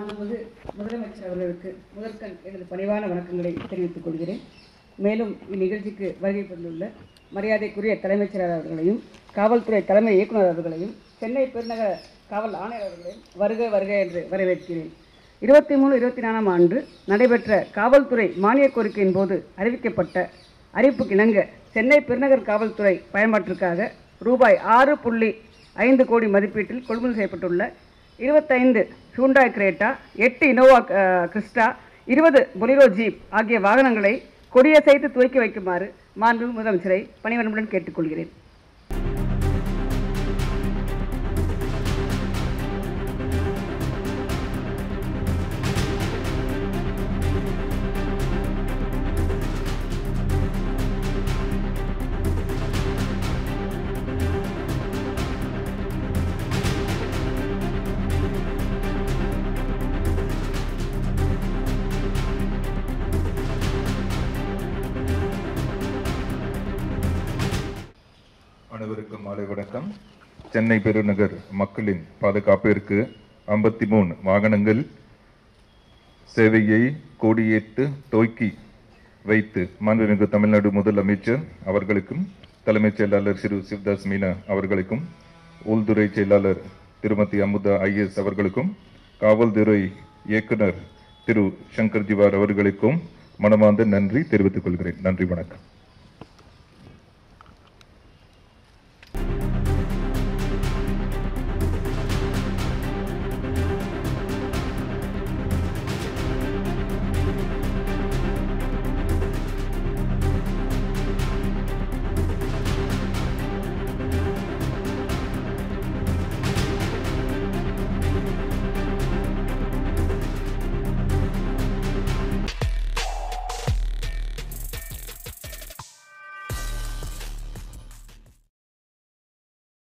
மாண்புமிகு முதலமைச்சர் அவர்களுக்கு முதற்கண் எனது பணிவான வணக்கங்களை தெரிவித்துக் கொள்கிறேன் மேலும் இந்நிகழ்ச்சிக்கு வருகை தந்துள்ள மரியாதைக்குரிய தலைமைச் செயலாளர் அவர்களையும் காவல்துறை தலைமை இயக்குனர் அவர்களையும் சென்னை பெருநகர காவல் ஆணையர் அவர்களையும் வருக வருக என்று வரவேற்கிறேன் இருபத்தி மூணு இருபத்தி நாலாம் ஆண்டு நடைபெற்ற காவல்துறை மானியக் கோரிக்கையின் போது அறிவிக்கப்பட்ட அறிவிப்புக்கு இணங்க சென்னை பெருநகர் காவல்துறை பயன்பாட்டிற்காக ரூபாய் ஆறு புள்ளி ஐந்து கோடி மதிப்பீட்டில் கொள்முதல் செய்யப்பட்டுள்ள இருபத்தைந்து ஹூண்டாய் கிரேட்டா எட்டு இனோவா அஹ், கிறிஸ்டா இருபது பொலிரோ ஜீப் ஆகிய வாகனங்களை கொடியசைத்து துவக்கி வைக்குமாறு மாண்பு முதலமைச்சரை பணிவன்புடன் கேட்டுக்கொள்கிறேன் அனைவருக்கும் மாலை வணக்கம் சென்னை பெருநகர் மக்களின் பாதுகாப்பிற்கு ஐம்பத்தி மூணு வாகனங்கள் சேவையை கொடியேற்று துவக்கி வைத்து மாண்புமிகு தமிழ்நாடு முதலமைச்சர் அவர்களுக்கும் தலைமைச் செயலாளர் திரு சிவதாஸ் மீனா அவர்களுக்கும் உள்துறை செயலாளர் திருமதி அமுதா ஐஎஸ் அவர்களுக்கும் காவல்துறை இயக்குனர் திரு சங்கர் ஜிவார் அவர்களுக்கும் மனமார்ந்த நன்றி தெரிவித்துக் கொள்கிறேன் நன்றி வணக்கம்